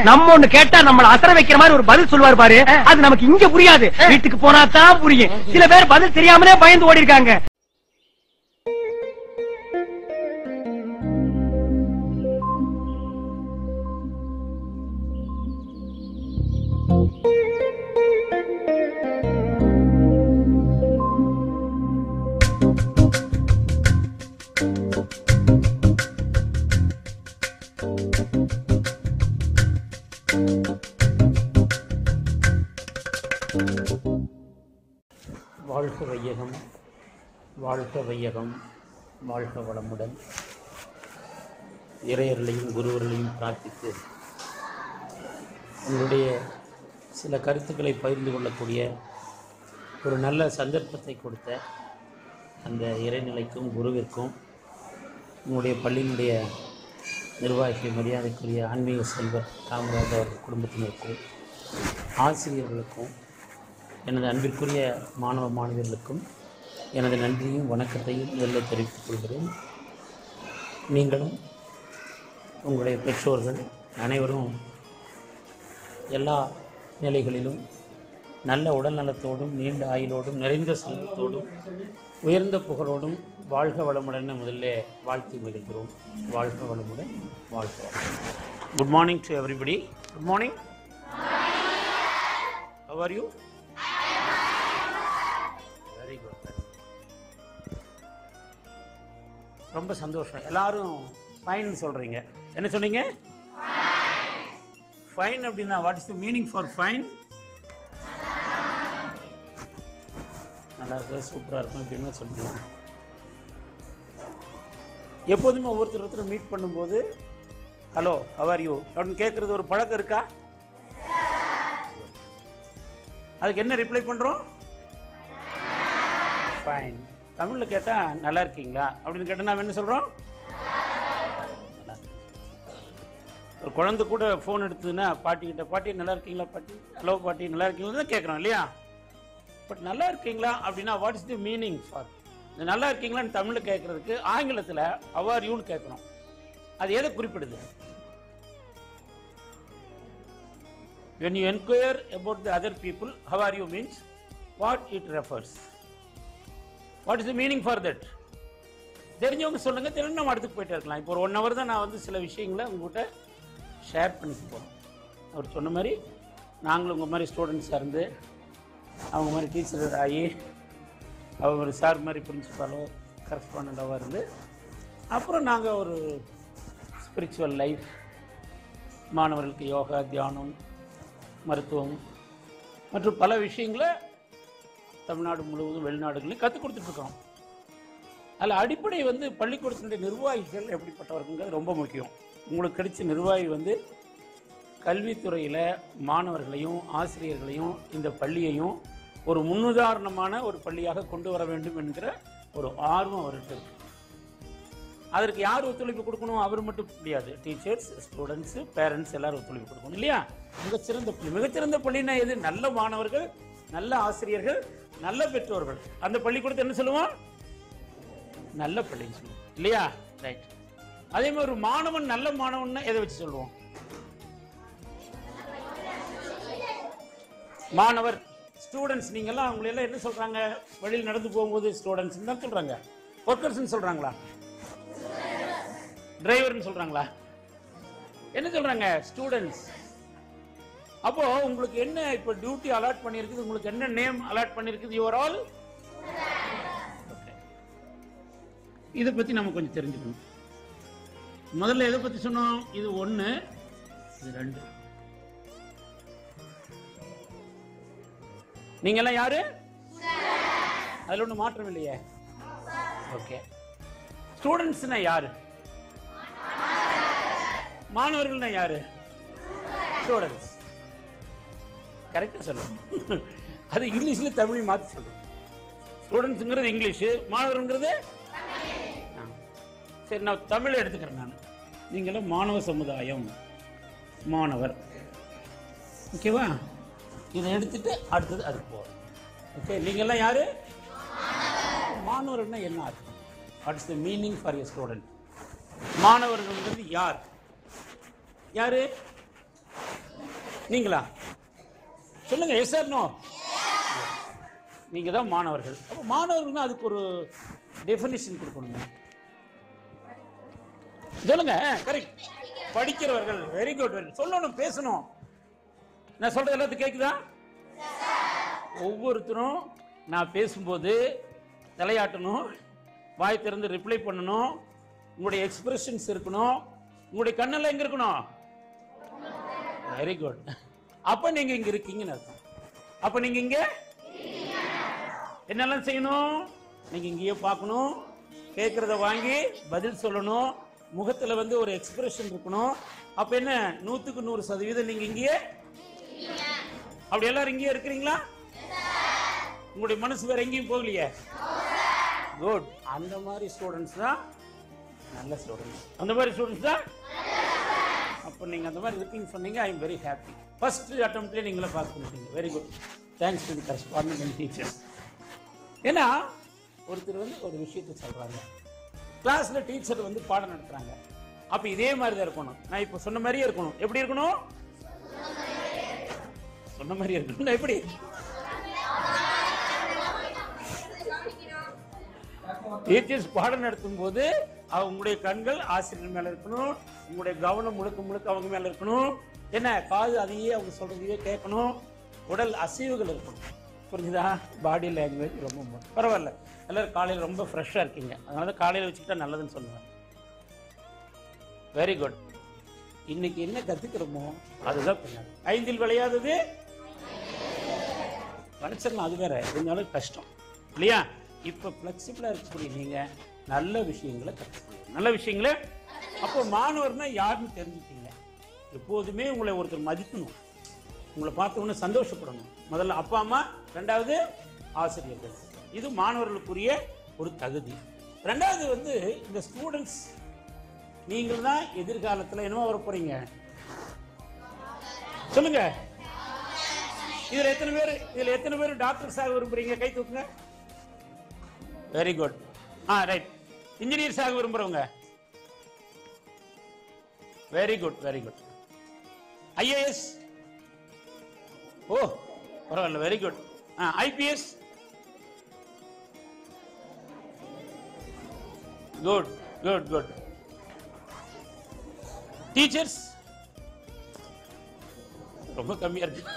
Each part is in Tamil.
நம்ம ஒண்ணு கேட்டா நம்மள அசர வைக்கிற மாதிரி ஒரு பதில் சொல்லுவாரு பாரு அது நமக்கு இங்க புரியாது வீட்டுக்கு போனா தான் புரியும் சில பேர் பதில் தெரியாமலே பயந்து ஓடி இருக்காங்க வாழ்க வையகம் வாழ்க வையகம் வாழ்க வளமுடன் இறையர்களையும் குருவர்களையும் பிரார்த்தித்து உங்களுடைய சில கருத்துக்களை பகிர்ந்து கொள்ளக்கூடிய ஒரு நல்ல சந்தர்ப்பத்தை கொடுத்த அந்த இறைநிலைக்கும் குருவிற்கும் உங்களுடைய பள்ளியினுடைய நிர்வாகி மரியாதைக்குரிய ஆன்மீக செல்வர் காமராஜ் அவர்கள் குடும்பத்தினருக்கும் ஆசிரியர்களுக்கும் எனது அன்பிற்குரிய மாணவ மாணவியர்களுக்கும் எனது நன்றியும் வணக்கத்தையும் முதல்ல தெரிவித்துக் கொள்கிறேன் நீங்களும் உங்களுடைய பெற்றோர்கள் அனைவரும் எல்லா நிலைகளிலும் நல்ல உடல் நலத்தோடும் நீண்ட ஆயுளோடும் நிறைந்த செல்வத்தோடும் உயர்ந்த புகழோடும் வாழ்க வளமுடன் முதல்ல வாழ்த்தி மகிழ்கிறோம் வாழ்க வளமுடன் வாழ்க good morning to everybody good morning how are you very good ரொம்ப சந்தோஷம் எல்லாரும் ஃபைன் சொல்றீங்க என்ன சொன்னீங்க ஃபைன் அப்படின்னா what is the meaning for fine நல்லா இருக்கு சூப்பராக இருக்கும் அப்படின்னு சொல்லுங்க எப்போதுமே ஒவ்வொருத்தர் ஒருத்தர் மீட் பண்ணும்போது ஹலோ ஹவர் யூ அப்படின்னு கேட்குறது ஒரு பழக்கம் இருக்கா அதுக்கு என்ன ரிப்ளை பண்ணுறோம் ஃபைன் தமிழில் கேட்டால் நல்லா இருக்கீங்களா அப்படின்னு கேட்டால் நாம் என்ன சொல்கிறோம் ஒரு குழந்தை கூட ஃபோன் எடுத்ததுன்னா பாட்டிக்கிட்ட பாட்டி நல்லா இருக்கீங்களா பாட்டி ஹலோ பாட்டி நல்லா இருக்கீங்களா தான் கேட்குறோம் இல்லையா பட் நல்லா இருக்கீங்களா அப்படின்னா what is the meaning for இந்த நல்லா இருக்கீங்களான்னு தமிழில் கேட்குறதுக்கு ஆங்கிலத்தில் அவர் யூன்னு கேட்குறோம் அது எதை குறிப்பிடுது when you inquire about the other people how are you means what it refers what is the meaning for that தெரிஞ்சவங்க சொல்லுங்க தெரிஞ்ச நம்ம அடுத்துக்கு போயிட்டே இருக்கலாம் இப்போ ஒரு ஒன் ஹவர் தான் நான் வந்து சில விஷயங்களை உங்ககிட்ட ஷேர் பண்ணிக்க போகிறோம் அவர் சொன்ன மாதிரி நாங்களும் உங்கள் மாதிரி ஸ்டூடெண்ட்ஸாக இருந்து அவங்க மாதிரி டீச்சர் ஆகி அவங்க ஒரு சார் மாதிரி பிரின்சிபாலோ கரஸ்பாண்டாவோ இருந்து அப்புறம் நாங்கள் ஒரு ஸ்பிரிச்சுவல் லைஃப் மாணவர்களுக்கு யோகா தியானம் மருத்துவம் மற்றும் பல விஷயங்களை தமிழ்நாடு முழுவதும் வெளிநாடுகளையும் கற்றுக் கொடுத்துட்ருக்கோம் அதில் அடிப்படை வந்து பள்ளிக்கூடத்தினுடைய நிர்வாகிகள் எப்படிப்பட்டவர்கள்ங்கிறது ரொம்ப முக்கியம் உங்களுக்கு கிடைச்ச நிர்வாகி வந்து கல்வித்துறையில் மாணவர்களையும் ஆசிரியர்களையும் இந்த பள்ளியையும் ஒரு முன்னுதாரணமான ஒரு பள்ளியாக கொண்டு வர வேண்டும் என்கிற ஒரு ஆர்வம் அவர்கிட்ட இருக்கு அதற்கு யார் ஒத்துழைப்பு கொடுக்கணும் அவர் மட்டும் முடியாது டீச்சர்ஸ் ஸ்டூடெண்ட்ஸ் பேரண்ட்ஸ் எல்லாரும் ஒத்துழைப்பு கொடுக்கணும் இல்லையா மிகச்சிறந்த பள்ளி மிகச்சிறந்த பள்ளினா எது நல்ல மாணவர்கள் நல்ல ஆசிரியர்கள் நல்ல பெற்றோர்கள் அந்த பள்ளிக்கூடத்தை என்ன சொல்லுவோம் நல்ல பள்ளின்னு சொல்லுவோம் இல்லையா ரைட் அதே மாதிரி ஒரு மாணவன் நல்ல மாணவன் எதை வச்சு சொல்லுவோம் மாணவர் ஸ்டூடெண்ட்ஸ் நீங்கெல்லாம் அவங்களை எல்லாம் என்ன சொல்றாங்க வழியில் நடந்து போகும்போது ஸ்டூடெண்ட்ஸ் தான் சொல்றாங்க ஒர்க்கர்ஸ் சொல்றாங்களா டிரைவர்னு சொல்றாங்களா என்ன சொல்றாங்க ஸ்டூடெண்ட்ஸ் அப்போ உங்களுக்கு என்ன இப்போ டியூட்டி அலாட் பண்ணியிருக்குது உங்களுக்கு என்ன நேம் அலாட் பண்ணியிருக்குது யுவர் ஆல் இதை பத்தி நம்ம கொஞ்சம் தெரிஞ்சுக்கணும் முதல்ல எதை பத்தி சொன்னோம் இது ஒண்ணு இது ரெண்டு நீங்க எல்லாம் யாரு அதுல ஒண்ணு மாற்றம் இல்லையே ஓகே ஸ்டூடெண்ட்ஸ்னா யாரு மாணவர்கள்னா யாரு ஸ்டூடெண்ட்ஸ் கரெக்டா சொல்லுங்க அது இங்கிலீஷ்ல தமிழ் மாத்தி சொல்லுங்க ஸ்டூடெண்ட்ஸுங்கிறது இங்கிலீஷ் மாணவருங்கிறது ஆ. சரி நான் தமிழ் எடுத்துக்கிறேன் நான் நீங்களும் மாணவ சமுதாயம் மாணவர் ஓகேவா இதை எடுத்துட்டு அடுத்தது அது போகிறோம் ஓகே நீங்கெல்லாம் யாரு மாணவர்னா என்ன அர்த்தம் what is the meaning for a student மாணவர்கள்ங்கிறது யார் யாரு நீங்களா சொல்லுங்க எஸ் சார் நோ நீங்க தான் மாணவர்கள் அப்போ மாணவர்கள்னா அதுக்கு ஒரு டெஃபினிஷன் கொடுக்கணுங்க சொல்லுங்க கரெக்ட் படிக்கிறவர்கள் வெரி குட் வெரி சொல்லணும் பேசணும் நான் சொல்றது எல்லாத்துக்கும் கேக்குதா ஒவ்வொருத்தரும் நான் பேசும்போது தலையாட்டணும் வாய் திறந்து ரிப்ளை பண்ணணும் உங்களுடைய எக்ஸ்பிரஷன்ஸ் இருக்கணும் உங்களுடைய கண்ணெல்லாம் எங்க இருக்கணும் வெரி குட் அப்ப நீங்க இங்க இருக்கீங்கன்னு அர்த்தம் அப்ப நீங்க இங்க என்னெல்லாம் செய்யணும் நீங்க இங்கேயே பார்க்கணும் கேட்கறத வாங்கி பதில் சொல்லணும் முகத்துல வந்து ஒரு எக்ஸ்பிரஷன் இருக்கணும் அப்ப என்ன நூத்துக்கு நூறு சதவீதம் நீங்க இங்கேயே அப்படி எல்லாரும் இங்கேயே இருக்கிறீங்களா உங்களுடைய மனசு வேற எங்கேயும் போகலையே குட் அந்த மாதிரி ஸ்டூடெண்ட்ஸ் தான் நல்ல ஸ்டூடெண்ட்ஸ் அந்த மாதிரி ஸ்டூடெண்ட்ஸ் தான் அப்போ நீங்கள் அந்த மாதிரி இருக்கீங்க சொன்னீங்க I am very happy first அட்டம்ப்ட்லேயே நீங்களே பாஸ் பண்ணிட்டீங்க very good thanks to the correspondent and teachers ஏன்னா ஒருத்தர் வந்து ஒரு விஷயத்தை சொல்கிறாங்க கிளாஸில் டீச்சர் வந்து பாடம் நடத்துகிறாங்க அப்போ இதே மாதிரி தான் இருக்கணும் நான் இப்போ சொன்ன மாதிரியே இருக்கணும் எப்படி இருக்கணும் சொன்ன மாதிரியே இருக்கணும் நான் எப்படி டீச்சர்ஸ் பாடம் நடத்தும் போது அவங்களுடைய கண்கள் ஆசிரியர் மேல இருக்கணும் உங்களுடைய கவனம் முழுக்க முழுக்க அவங்க மேல இருக்கணும் என்ன காது அதையே அவங்க சொல்றதையே கேட்கணும் உடல் அசைவுகள் இருக்கணும் புரிஞ்சுதா பாடி லாங்குவேஜ் ரொம்ப முக்கியம். பரவாயில்ல எல்லாரும் காலையில் ரொம்ப ஃப்ரெஷ்ஷாக இருக்கீங்க அதனால தான் காலையில் வச்சுக்கிட்டா நல்லதுன்னு சொல்லுவேன் வெரி குட் இன்னைக்கு என்ன கத்துக்கிறோமோ அதுதான் பின்னாடி ஐந்தில் விளையாதது படிச்சிடலாம் அது வேற இருந்தாலும் கஷ்டம் இல்லையா இப்போ ஃப்ளெக்சிபிளாக இருக்கக்கூடிய நீங்கள் நல்ல விஷயங்களை கற்றுக்கணும் நல்ல விஷயங்களை அப்போ மாணவர்னா யாருன்னு தெரிஞ்சுட்டீங்க எப்போதுமே உங்களை ஒருத்தர் மதிக்கணும் உங்களை பார்த்த உடனே சந்தோஷப்படணும் முதல்ல அப்பா அம்மா ரெண்டாவது ஆசிரியர்கள் இது மாணவர்களுக்குரிய ஒரு தகுதி ரெண்டாவது வந்து இந்த ஸ்டூடெண்ட்ஸ் நீங்கள் தான் எதிர்காலத்தில் என்னவோ வர போறீங்க சொல்லுங்க இதுல எத்தனை பேர் இதுல எத்தனை பேர் டாக்டர்ஸ் ஆக விரும்புறீங்க கை தூக்குங்க very good ah right engineers ஆக விரும்புறவங்க very good very good IAS oh பரவாயில்ல very good ah IPS good good good teachers ரொம்ப கம்மியா இருக்கு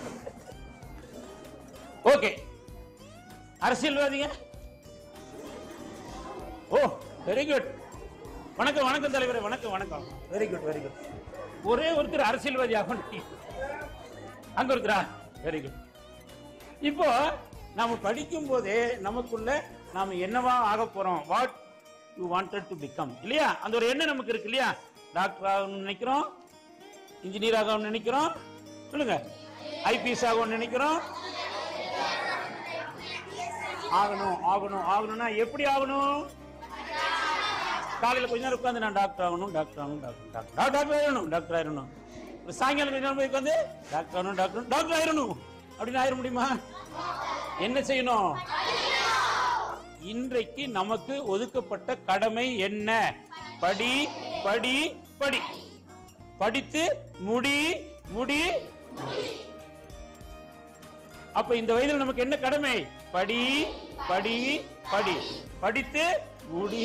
ஓகே அரசியல்வாதிங்க ஓ வெரி குட் வணக்கம் வணக்கம் தலைவரே வணக்கம் வணக்கம் வெரி குட் வெரி குட் ஒரே ஒருத்தர் அரசியல்வாதி ஆகணும் அங்க ஒருத்தரா வெரி குட் இப்போ நாம படிக்கும் போதே நமக்குள்ள நாம என்னவா ஆக போறோம் what you wanted to become இல்லையா அந்த ஒரு எண்ணம் நமக்கு இருக்கு இல்லையா டாக்டர் ஆகணும்னு நினைக்கிறோம் இன்ஜினியர் ஆகணும்னு நினைக்கிறோம் சொல்லுங்க ஐபிஎஸ் ஆகணும்னு நினைக்கிறோம் ஆகணும் ஆகணும் ஆகணும்னா எப்படி ஆகணும் காலையில கொஞ்ச நேரம் உட்காந்து நான் டாக்டர் ஆகணும் டாக்டர் ஆகணும் டாக்டர் டாக்டர் டாக்டர் டாக்டர் ஆயிடணும் டாக்டர் ஆயிடணும் ஒரு சாயங்காலம் கொஞ்ச நேரம் போய் உட்காந்து டாக்டர் ஆகணும் டாக்டர் டாக்டர் ஆயிடணும் அப்படின்னு ஆயிட முடியுமா என்ன செய்யணும் இன்றைக்கு நமக்கு ஒதுக்கப்பட்ட கடமை என்ன படி படி படி படித்து முடி முடி அப்ப இந்த வயதில் நமக்கு என்ன கடமை படி படி படி படித்து முடி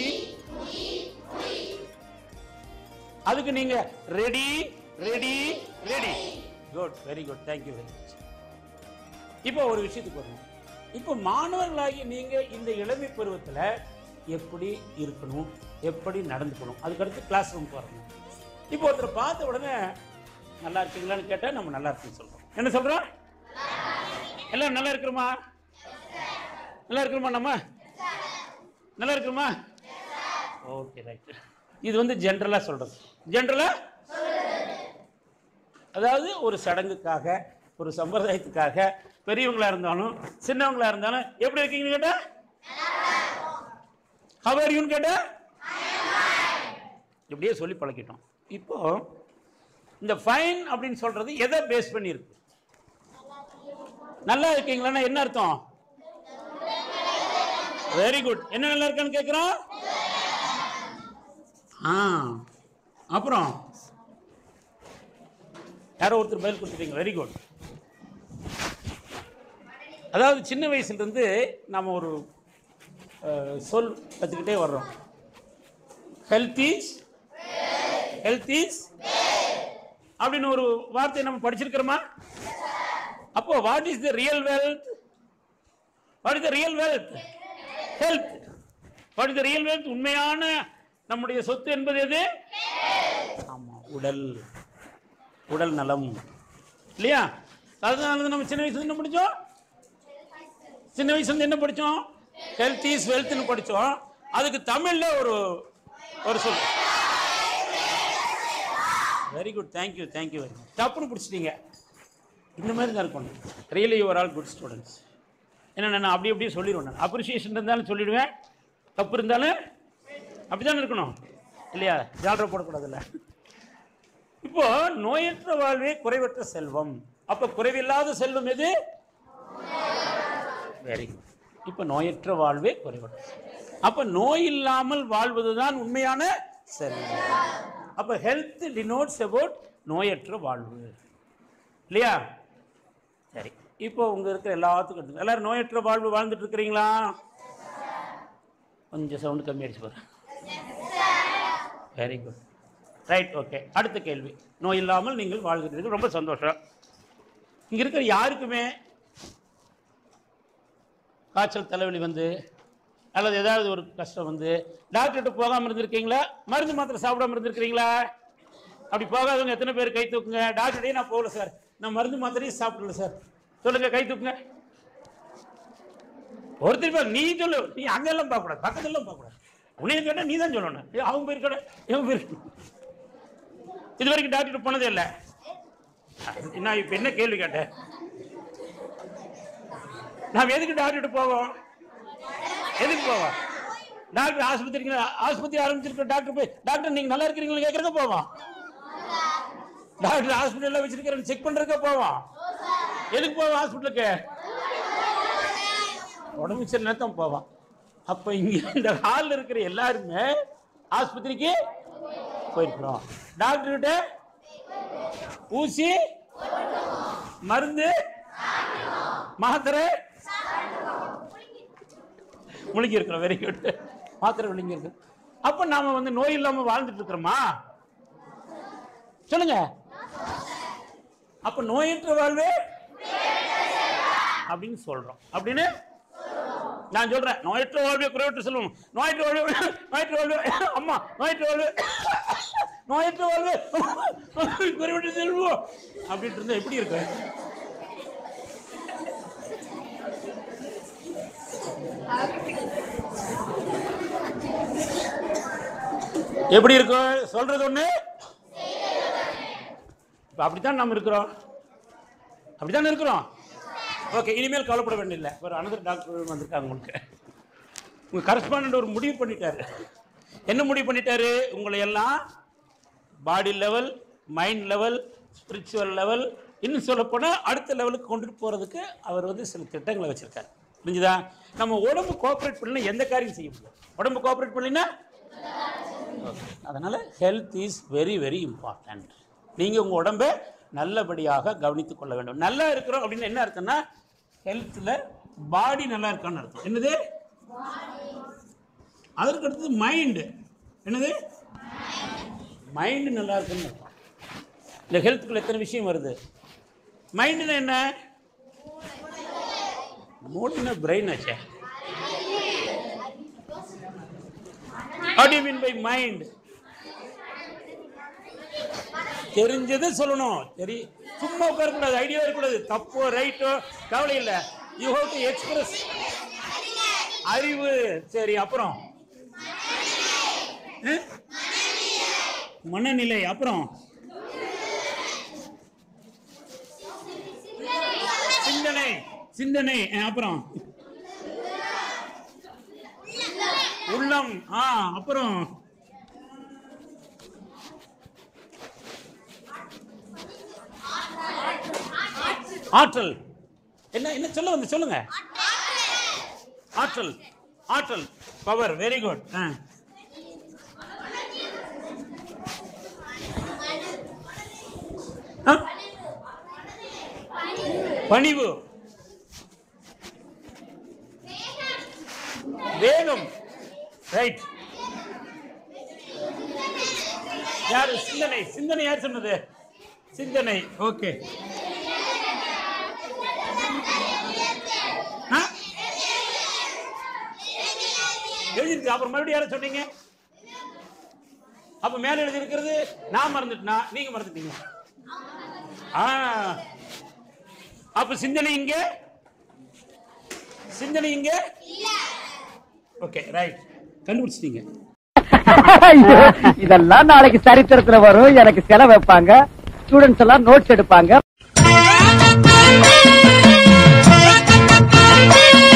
அதுக்கு நீங்க ready ready ready good very good thank you very much இப்போ ஒரு விஷயத்துக்கு வரணும் இப்போ மாணவர்களாகி நீங்க இந்த இளமை பருவத்துல எப்படி இருக்கணும் எப்படி நடந்துக்கணும் அதுக்கடுத்து கிளாஸ் ரூம்க்கு வரணும் இப்போ ஒருத்தர் பார்த்த உடனே நல்லா இருக்கீங்களான்னு கேட்டா நம்ம நல்லா இருக்குன்னு சொல்றோம் என்ன சொல்றோம் எல்லாம் நல்லா இருக்கிறோமா நல்லா இருக்கிறோமா நம்ம நல்லா இருக்கிறோமா ஓகே ரைட் இது வந்து ஜென்ரலா சொல்றது ஜென்ரலா அதாவது ஒரு சடங்குக்காக ஒரு சம்பிரதாயத்துக்காக பெரியவங்களா இருந்தாலும் சின்னவங்களா இருந்தாலும் எப்படி இருக்கீங்கன்னு கேட்டா ஹவர் யூன்னு கேட்டா இப்படியே சொல்லி பழக்கிட்டோம் இப்போ இந்த ஃபைன் அப்படின்னு சொல்றது எதை பேஸ் பண்ணி இருக்கு நல்லா இருக்கீங்களான்னா என்ன அர்த்தம் வெரி குட் என்ன நல்லா இருக்கான்னு கேட்குறோம் ஆ அப்புறம் யாரோ ஒருத்தர் பதில் கொடுத்துட்டீங்க வெரி குட் அதாவது சின்ன வயசுலேருந்து நம்ம ஒரு அஹ், சொல் கற்றுக்கிட்டே வர்றோம் ஹெல்த் இஸ் ஹெல்த் இஸ் அப்படின்னு ஒரு வார்த்தையை நம்ம படிச்சிருக்கிறோமா அப்போ what is the real wealth what is the real wealth health what is the real wealth உண்மையான நம்முடைய சொத்து என்பது எது ஆமா உடல் உடல் நலம் இல்லையா அதனால தான் நம்ம சின்ன வயசுல என்ன படிச்சோம் சின்ன வயசுல என்ன படிச்சோம் ஹெல்த் இஸ் வெல்த்னு படிச்சோம் அதுக்கு தமிழ்ல ஒரு ஒரு சொல் very good thank you thank you very much டப்புன்னு பிடிச்சிட்டீங்க இந்த மாதிரி தான் இருக்கணும் really your all good students ஏன்னா நான் அப்படி அப்படியே சொல்லிடுவேன் நான் அப்ரிசியேஷன் இருந்தாலும் சொல்லிடுவேன் தப்பு இருந்தாலும் அப்படி தானே இருக்கணும் இல்லையா ஜாலரை போடக்கூடாதுல்ல இப்போ நோயற்ற வாழ்வே குறைவற்ற செல்வம் அப்ப குறைவில்லாத செல்வம் எது வெரி குட் இப்போ நோயற்ற வாழ்வே குறைவற்ற செல்வம். அப்ப நோய் இல்லாமல் வாழ்வதுதான் உண்மையான செல்வம் அப்ப ஹெல்த் டினோட்ஸ் அபவுட் நோயற்ற வாழ்வு இல்லையா சரி இப்போ உங்க இருக்கிற எல்லாத்துக்கும் எடுத்துங்க. எல்லாரும் நோயற்ற வாழ்வு வாழ்ந்துட்டு இருக்கிறீங்களா கொஞ்சம் சவுண்ட் கம்மி அடிச்சு போறேன் வெரி குட் ரைட் ஓகே அடுத்த கேள்வி நோய் இல்லாமல் நீங்கள் வாழ்கிறீர்கள் ரொம்ப சந்தோஷம் இங்க இருக்கிற யாருக்குமே காய்ச்சல் தலைவலி வந்து அல்லது ஏதாவது ஒரு கஷ்டம் வந்து டாக்டர்கிட்ட போகாமல் இருந்திருக்கீங்களா மருந்து மாத்திரை சாப்பிடாம இருந்திருக்கிறீங்களா அப்படி போகாதவங்க எத்தனை பேர் கை தூக்குங்க டாக்டர்டே நான் போகல சார் நான் மருந்து மாத்திரையும் சாப்பிடல சார் சொல்லுங்க கை தூக்குங்க ஒருத்தர் பேர் நீ சொல்லு நீ அங்கெல்லாம் பார்க்கக்கூடாது பக்கத்துலாம் பார்க்கக்கூடாது உன்னைய கேட்டால் நீ தான் சொல்லணும் ஏய், அவங்க போயிருக்கட இவங்க போயிருக்க இது வரைக்கும் டாக்டர் போனதே இல்லை நான் இப்போ என்ன கேள்வி கேட்டேன் நாம் எதுக்கு டாக்டர்கிட்ட போவோம் எதுக்கு போவோம் டாக்டர் ஆஸ்பத்திரிக்கு ஆஸ்பத்திரி ஆரம்பிச்சிருக்க டாக்டர் போய் டாக்டர் நீங்க நல்லா இருக்கிறீங்களா கேட்கறக்க போவோம் டாக்டர் ஹாஸ்பிட்டல்ல வச்சிருக்கிற செக் பண்றதுக்கு போவோம் எதுக்கு போவோம் ஹாஸ்பிட்டலுக்கு உடம்பு சரி நேரத்தான் போவான் அப்ப இங்க இந்த ஹால்ல இருக்கிற எல்லாருமே ஆஸ்பத்திரிக்கு போயிருக்கிறோம் டாக்டர் கிட்ட ஊசி மருந்து மாத்திரை முழுங்கி இருக்கிறோம் வெரி குட் மாத்திரை முழுங்கி இருக்கு அப்ப நாம வந்து நோய் இல்லாம வாழ்ந்துட்டு இருக்கிறோமா சொல்லுங்க அப்ப நோயற்ற வாழ்வே அப்படின்னு சொல்றோம் அப்படின்னு நான் சொல்றேன் நோயற்ற வாழ்வே குறைவற்ற செல்வம் நோயற்ற வாழ்வே நோயற்ற வாழ்வே அம்மா நோயற்ற வாழ்வே நோயற்ற வாழ்வே குறைவற்ற செல்வம் அப்படின்ட்டு இருந்தா எப்படி இருக்கு எப்படி இருக்கும் சொல்றது ஒண்ணு இப்ப அப்படித்தான் நம்ம இருக்கிறோம் அப்படித்தான் இருக்கிறோம் ஓகே இனிமேல் கவலைப்பட வேண்டியதில்லை ஒரு அனதர் டாக்டர் வந்திருக்காங்க உங்களுக்கு உங்க கரஸ்பாண்டன்ட் ஒரு முடிவு பண்ணிட்டாரு என்ன முடிவு பண்ணிட்டாரு உங்களை எல்லாம் body level mind level spiritual level இன்னும் சொல்லப்போனா அடுத்த லெவலுக்கு கொண்டுட்டு போறதுக்கு அவர் வந்து சில திட்டங்களை வச்சிருக்காரு புரிஞ்சுதா நம்ம உடம்பு கோஆப்ரேட் பண்ணல எந்த காரியம் செய்ய முடியும் உடம்பு கோஆப்ரேட் பண்ணலைன்னா அதனால் health is very very important நீங்கள் உங்கள் உடம்பை நல்லபடியாக கவனித்துக் கொள்ள வேண்டும் நல்லா இருக்கிறோம் அப்படின்னு என்ன அர்த்தம்னா ஹெல்த்தில் பாடி நல்லா இருக்கான்னு அர்த்தம் என்னது அதற்கு அடுத்தது மைண்டு என்னது மைண்டு நல்லா இருக்குன்னு அர்த்தம் இந்த ஹெல்த்துக்குள்ள எத்தனை விஷயம் வருது மைண்டுனா என்ன மூளைனா பிரெயின் ஆச்சே How do you mean by mind? தெரிஞ்சதை சொல்லணும் சரி சும்மா உட்காரக்கூடாது ஐடியா இருக்கக்கூடாது தப்போ ரைட்டோ கவலை இல்லை யூ ஹவ் டு எக்ஸ்பிரஸ் அறிவு சரி அப்புறம் அஹ்? மனநிலை அப்புறம் சிந்தனை சிந்தனை அஹ், அப்புறம் உள்ளம் ஆ அப்புறம் ஆற்றல் என்ன என்ன சொல்ல வந்து சொல்லுங்க ஆற்றல் ஆற்றல் பவர் வெரி குட் பணிவு வேகம் ரைட் யாரு சிந்தனை சிந்தனை யார் சொன்னது சிந்தனை ஓகே எழுதிருக்கு அப்புறம் மறுபடியும் யாரை சொன்னீங்க அப்ப மேல எழுதி இருக்கிறது நான் மறந்துட்டேனா நீங்க மறந்துட்டீங்க ஆ அப்ப சிந்தனை இங்க சிந்தனை இங்க ஓகே ரைட் கண்டுபிடிச்சிட்டீங்க ஐயோ, இதெல்லாம் நாளைக்கு சரித்திரத்துல வரும் எனக்கு செலவு வைப்பாங்க ஸ்டூடெண்ட்ஸ் எல்லாம் நோட்ஸ் எடுப்பாங்க